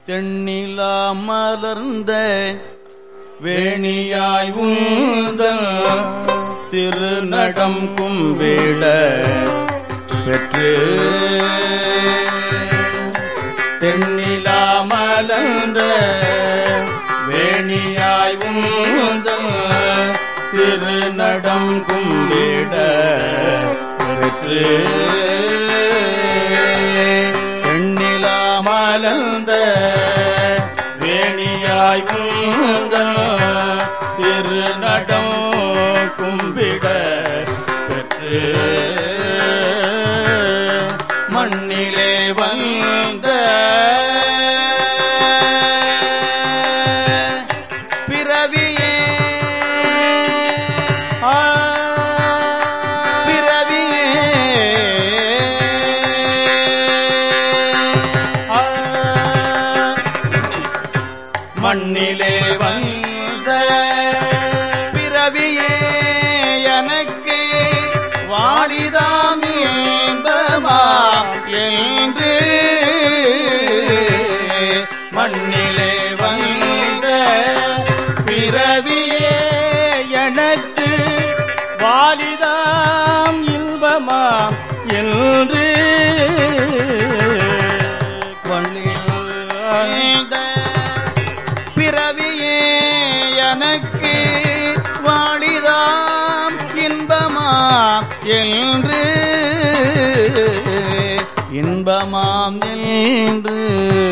தென்னிலா மலர்ந்த வேணியாய் உந்தல் திருநடம் கும்பிட பெற்று தென்னிலா மலர்ந்த வேணியாய் உந்தல் திருநடம் கும்பிட பெற்று எண்ணிலா மலர்ந்த வேணியாய் உந்தல் திருநடம் கும்பிட பெற்று மண்ணிலே வந்த பிறவியே ஆ, பிறவியே ஆ, மண்ணிலே வந்த பிறவியே எனக்கு வாழிதாமேந்தமா என்று மண்ணிலே வந்த பிறவியே எனக்கு வாலிதாம் இன்பமா என்று மண்ணில் பிறவியே எனக்கு வாழிதாம் இன்பமாம் என்று இன்பமாம் என்று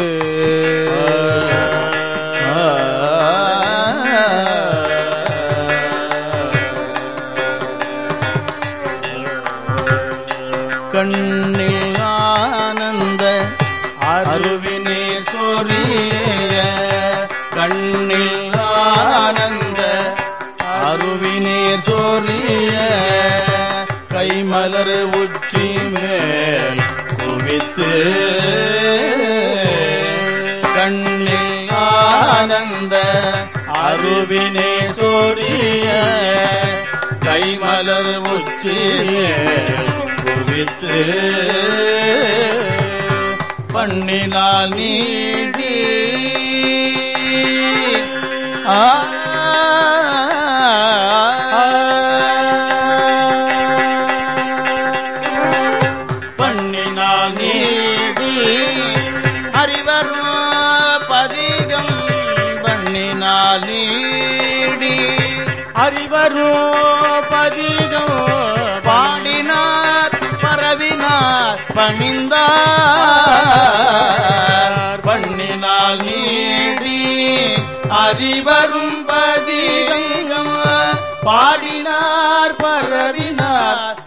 கண்ணில் ஆனந்த அருவினே சொரிய கண்ணில் ஆனந்த அருவினீர் சொரிய கைமலர் உச்சி மேல் குவித்து கண்ணில் ஆனந்த அருவினே சொரிய கைமலர் உச்சி மேல் குவித்து பண்ணினால் நீடி ஆ பண்ணினால் நீடி அறிவரும் பதிகம் பண்ணினால் நீடி அறிவரும் பதிகம் பாடினார் பரவினார் பணிந்தார் பண்ணினால் நீடி அறிவரும் பதிகம் பாடினார் பரவினார்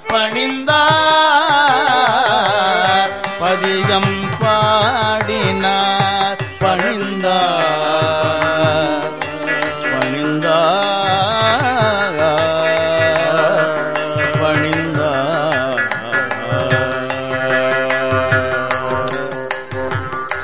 பணிந்தார் பதிகம் பாடினார் பணிந்தார் பணிந்தார் பணிந்தார்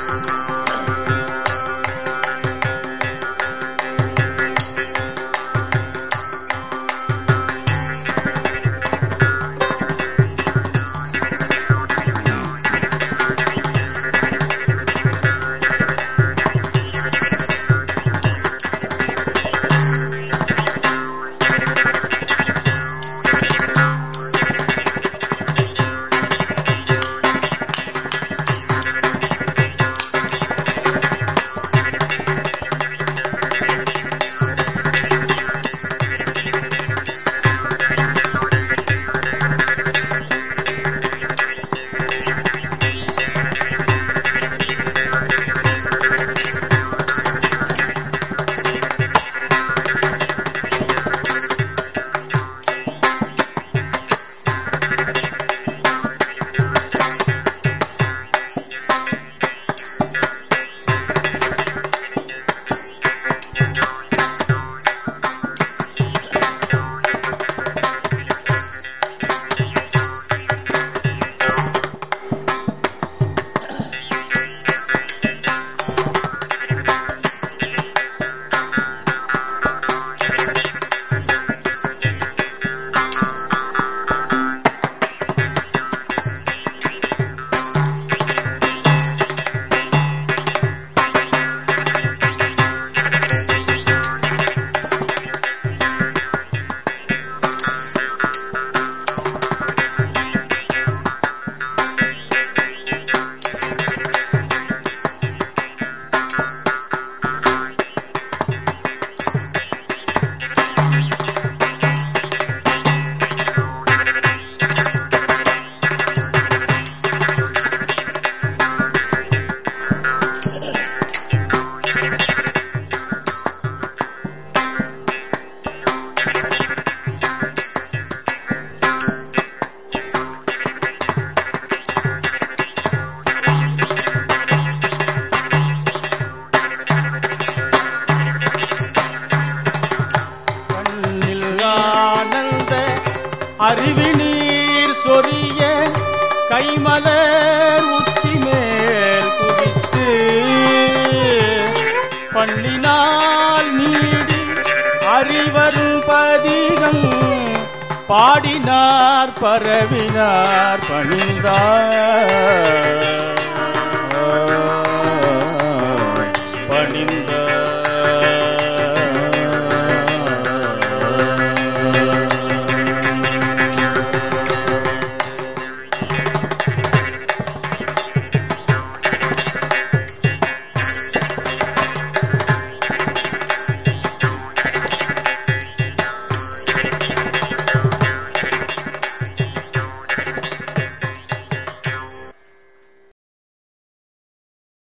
பண்ணினால் நீடி அறிவரும் பதிகம் பாடினார் பரவினார் பணிந்தார்